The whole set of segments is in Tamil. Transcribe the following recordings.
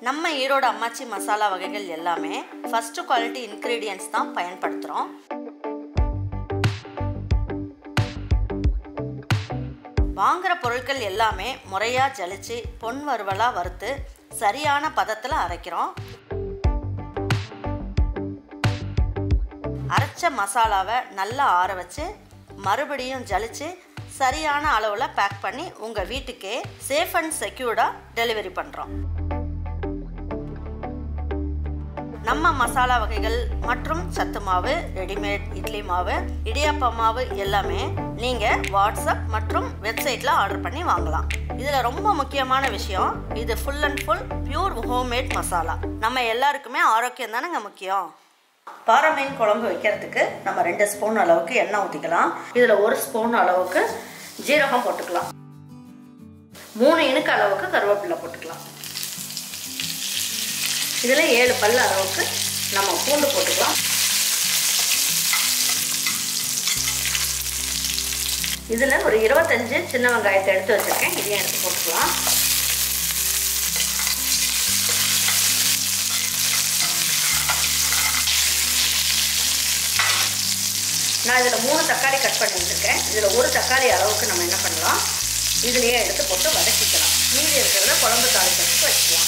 நம்ம ஈரோடு அம்மாச்சி மசாலா வகைகள் எல்லாமே ஃபர்ஸ்ட் குவாலிட்டி இன்க்ரீடியன்ட்ஸ் தான் பயன்படுத்துகிறோம் வாங்குற பொருட்கள் எல்லாமே முறையாக ஜலிச்சு பொன் வறுவலாக வறுத்து சரியான பதத்தில் அரைக்கிறோம் அரைச்ச மசாலாவை நல்லா ஆற வச்சு மறுபடியும் ஜலிச்சு சரியான அளவில் பேக் பண்ணி உங்கள் வீட்டுக்கே சேஃப் அண்ட் செக்யூர்டாக டெலிவரி பண்ணுறோம் நம்ம மசாலா வகைகள் மற்றும் சத்து மாவு ரெடிமேட் இட்லி மாவு இடியாப்ப மாவு எல்லாமே நீங்கள் வாட்ஸ்அப் மற்றும் வெப்சைட்டில் ஆர்டர் பண்ணி வாங்கலாம் இதில் ரொம்ப முக்கியமான விஷயம் இது full and full pure homemade masala நம்ம எல்லாருக்குமே ஆரோக்கியம் தானேங்க முக்கியம் பாறை மீன் குழம்பு வைக்கிறதுக்கு நம்ம ரெண்டு ஸ்பூன் அளவுக்கு எண்ணெய் ஊற்றிக்கலாம் இதில் ஒரு ஸ்பூன் அளவுக்கு ஜீரகம் போட்டுக்கலாம் மூணு இனுக்கு அளவுக்கு கருவேப்பிலை போட்டுக்கலாம் இதில் ஏழு பல் அளவுக்கு நம்ம பூண்டு போட்டுக்கலாம் இதில் ஒரு இருபத்தஞ்சு சின்ன வெங்காயத்தை எடுத்து வச்சுருக்கேன் இதையும் எடுத்து போட்டுக்கலாம் நான் இதில் மூணு தக்காளி கட் பண்ணி வச்சுருக்கேன் இதில் ஒரு தக்காளி அளவுக்கு நம்ம என்ன பண்ணலாம் இதுலேயே எடுத்து போட்டு வதக்கிக்கலாம் மீதி இருக்கிறத குழம்பு தாளிக்கிறதுக்கு வச்சுக்கலாம்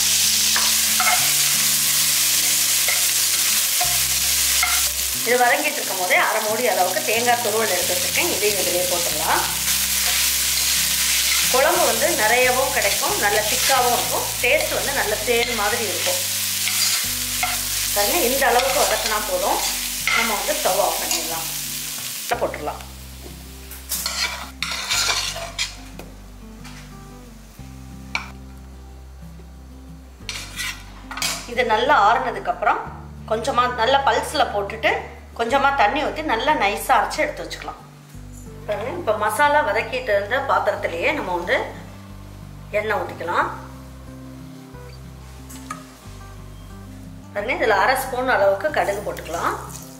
இது வதங்கிட்டு இருக்கும் போதே அரை மூடி அளவுக்கு தேங்காய் துருவல் எடுத்து வச்சுருக்கேன் இதையும் இதிலே போட்டுடலாம் குழம்பு வந்து நிறையவும் கிடைக்கும் நல்ல திக்காகவும் இருக்கும் டேஸ்ட் வந்து நல்ல தேன் மாதிரி இருக்கும் பாருங்க இந்த அளவுக்கு வதக்கினா போதும் நம்ம வந்து ஸ்டவ் ஆஃப் பண்ணிடலாம் போட்டுடலாம் இது நல்லா ஆறுனதுக்கப்புறம் கொஞ்சமாக நல்லா பல்ஸில் போட்டுட்டு கொஞ்சமாக தண்ணி ஊற்றி நல்லா நைஸாக அரைச்சி எடுத்து வச்சுக்கலாம் பாருங்க இப்போ மசாலா வதக்கிட்டு இருந்த பாத்திரத்திலேயே நம்ம வந்து எண்ணெய் ஊற்றிக்கலாம் பாருங்க இதில் அரை ஸ்பூன் அளவுக்கு கடுகு போட்டுக்கலாம்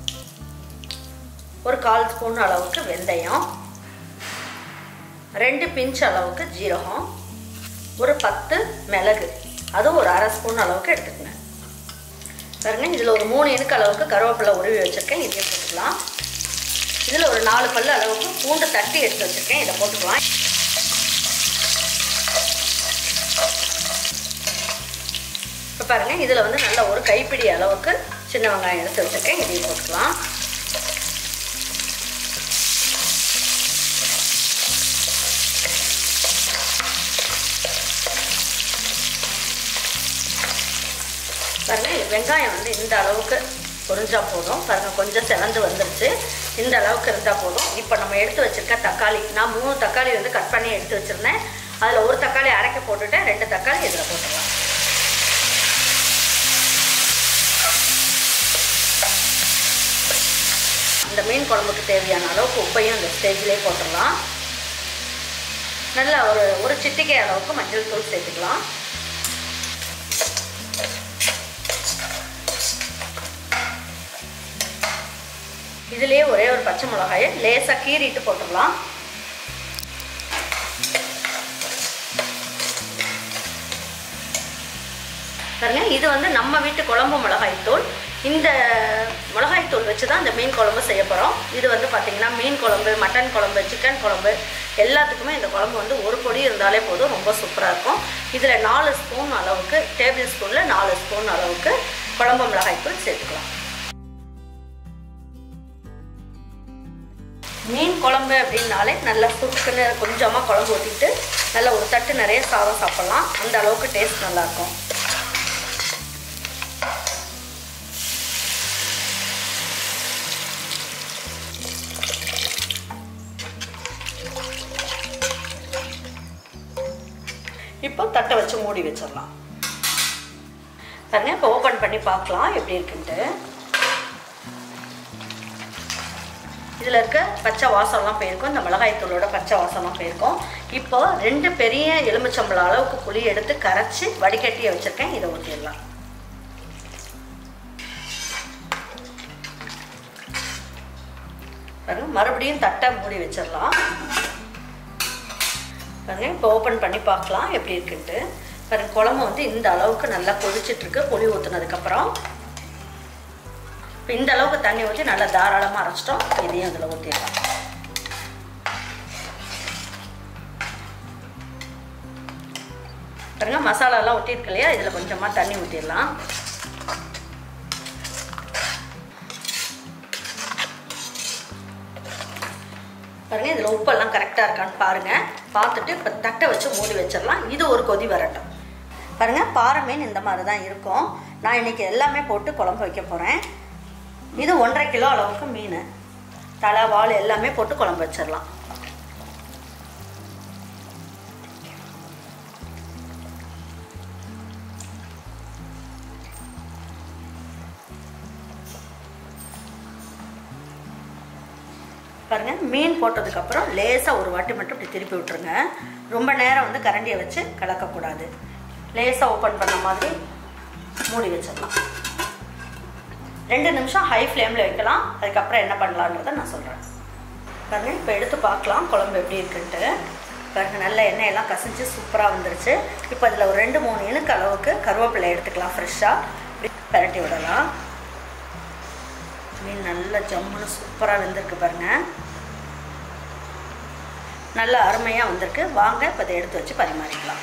ஒரு கால் ஸ்பூன் அளவுக்கு வெந்தயம் ரெண்டு பிஞ்ச் அளவுக்கு ஜீரகம் ஒரு பத்து மிளகு அதுவும் ஒரு அரை ஸ்பூன் அளவுக்கு எடுத்துக்கங்க பாருங்க இதில் ஒரு மூணு இனுக்கு அளவுக்கு கருவேப்பிலை உருவி வச்சுருக்கேன் இதையும் போட்டுக்கலாம் இதில் ஒரு நாலு பல்லு அளவுக்கு பூண்டு தட்டி எடுத்து வச்சுருக்கேன் இதை போட்டுக்கலாம் இப்போ பாருங்கள் இதில் வந்து நல்ல ஒரு கைப்பிடி அளவுக்கு சின்ன வெங்காயம் எடுத்து வச்சுருக்கேன் இதையும் போட்டுக்கலாம் பாருங்க வெங்காயம் வந்து இந்த அளவுக்கு பொரிஞ்சா போதும் பாருங்க கொஞ்சம் செவந்து வந்துருச்சு இந்த அளவுக்கு இருந்தால் போதும் இப்போ நம்ம எடுத்து வச்சிருக்க தக்காளி நான் மூணு தக்காளி வந்து கட் பண்ணி எடுத்து வச்சிருந்தேன் அதில் ஒரு தக்காளி அரைக்க போட்டுட்டேன் ரெண்டு தக்காளி இதில் போட்டுடலாம் இந்த மீன் குழம்புக்கு தேவையான அளவுக்கு உப்பையும் இந்த ஸ்டேஜ்லேயே போட்டுடலாம் நல்லா ஒரு ஒரு சிட்டிகை அளவுக்கு மஞ்சள் தூள் சேர்த்துக்கலாம் இதுலேயே ஒரே ஒரு பச்சை மிளகாயை லேசாக கீறிட்டு போட்டுடலாம் பாருங்க இது வந்து நம்ம வீட்டு குழம்பு மிளகாய்த்தூள் இந்த மிளகாய்த்தூள் வச்சு தான் இந்த மீன் குழம்பு செய்ய போகிறோம் இது வந்து பார்த்திங்கன்னா மீன் குழம்பு மட்டன் குழம்பு சிக்கன் குழம்பு எல்லாத்துக்குமே இந்த குழம்பு வந்து ஒரு பொடி இருந்தாலே போதும் ரொம்ப சூப்பராக இருக்கும் இதில் நாலு ஸ்பூன் அளவுக்கு டேபிள் ஸ்பூனில் நாலு ஸ்பூன் அளவுக்கு குழம்பு மிளகாய்த்தூள் சேர்த்துக்கலாம் மீன் குழம்பு அப்படின்னாலே நல்லா சுக்குன்னு கொஞ்சமாக குழம்பு ஊற்றிட்டு நல்லா ஒரு தட்டு நிறைய சாதம் சாப்பிட்லாம் அந்த அளவுக்கு டேஸ்ட் நல்லாயிருக்கும் இப்போ தட்டை வச்சு மூடி வச்சிடலாம் பாருங்க இப்போ ஓப்பன் பண்ணி பார்க்கலாம் எப்படி இருக்குன்ட்டு இதில் இருக்க பச்சை வாசம்லாம் போயிருக்கும் இந்த மிளகாய் தூளோட பச்சை வாசம்லாம் போயிருக்கும் இப்போ ரெண்டு பெரிய எலுமிச்சம்பழம் அளவுக்கு புளி எடுத்து கரைச்சி வடிகட்டியை வச்சுருக்கேன் இதை ஊற்றிடலாம் பாருங்க மறுபடியும் தட்டை மூடி வச்சிடலாம் பாருங்க இப்போ ஓப்பன் பண்ணி பார்க்கலாம் எப்படி இருக்குன்ட்டு பாருங்க குழம்பு வந்து இந்த அளவுக்கு நல்லா கொதிச்சிட்ருக்கு புளி ஊற்றுனதுக்கப்புறம் இப்போ இந்த அளவுக்கு தண்ணி ஊற்றி நல்லா தாராளமாக அரைச்சிட்டோம் இதையும் அதில் ஊற்றிடலாம் பாருங்க மசாலாலாம் ஒட்டியிருக்கு இல்லையா இதில் கொஞ்சமாக தண்ணி ஊற்றிடலாம் பாருங்க இதில் உப்பெல்லாம் கரெக்டாக இருக்கான்னு பாருங்கள் பார்த்துட்டு இப்போ தட்டை வச்சு மூடி வச்சிடலாம் இது ஒரு கொதி வரட்டும் பாருங்க பாறை மீன் இந்த மாதிரி தான் இருக்கும் நான் இன்னைக்கு எல்லாமே போட்டு குழம்பு வைக்க போகிறேன் இது ஒன்றரை கிலோ அளவுக்கு மீன் தலை வால் எல்லாமே போட்டு குழம்பு வச்சிடலாம் பாருங்க மீன் போட்டதுக்கப்புறம் லேசாக ஒரு வாட்டி மட்டும் இப்படி திருப்பி விட்டுருங்க ரொம்ப நேரம் வந்து கரண்டியை வச்சு கலக்கக்கூடாது லேசாக ஓப்பன் பண்ண மாதிரி மூடி வச்சிடலாம் ரெண்டு நிமிஷம் ஹை ஃப்ளேமில் வைக்கலாம் அதுக்கப்புறம் என்ன பண்ணலான்றதை நான் சொல்கிறேன் பாருங்க இப்போ எடுத்து பார்க்கலாம் குழம்பு எப்படி இருக்குன்ட்டு பாருங்க நல்ல எண்ணெயெல்லாம் கசிஞ்சு சூப்பராக வந்துருச்சு இப்போ அதில் ஒரு ரெண்டு மூணு இனுக்கு அளவுக்கு கருவேப்பிலை எடுத்துக்கலாம் ஃப்ரெஷ்ஷாக இப்படி பரட்டி விடலாம் மீன் நல்லா ஜம்முன்னு சூப்பராக வெந்திருக்கு பாருங்க நல்லா அருமையாக வந்திருக்கு வாங்க இப்போ இதை எடுத்து வச்சு பரிமாறிக்கலாம்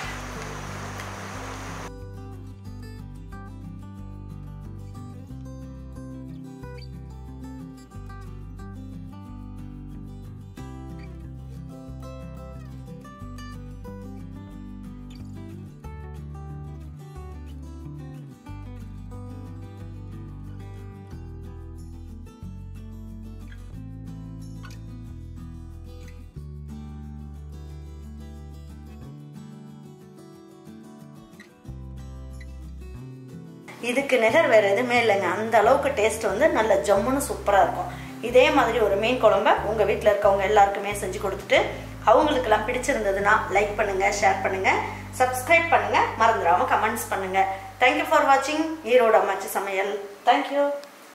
இதுக்கு நிகர் வேறு எதுவுமே இல்லைங்க அந்த அளவுக்கு டேஸ்ட் வந்து நல்ல ஜம்முன்னு சூப்பராக இருக்கும் இதே மாதிரி ஒரு மீன் குழம்ப உங்கள் வீட்டில் இருக்கவங்க எல்லாருக்குமே செஞ்சு கொடுத்துட்டு அவங்களுக்கெல்லாம் பிடிச்சிருந்ததுன்னா லைக் பண்ணுங்கள் ஷேர் பண்ணுங்கள் சப்ஸ்கிரைப் பண்ணுங்கள் மறந்துடாமல் கமெண்ட்ஸ் பண்ணுங்கள் தேங்க்யூ ஃபார் வாட்சிங் ஈரோடு அம்மாச்சி சமையல் தேங்க்யூ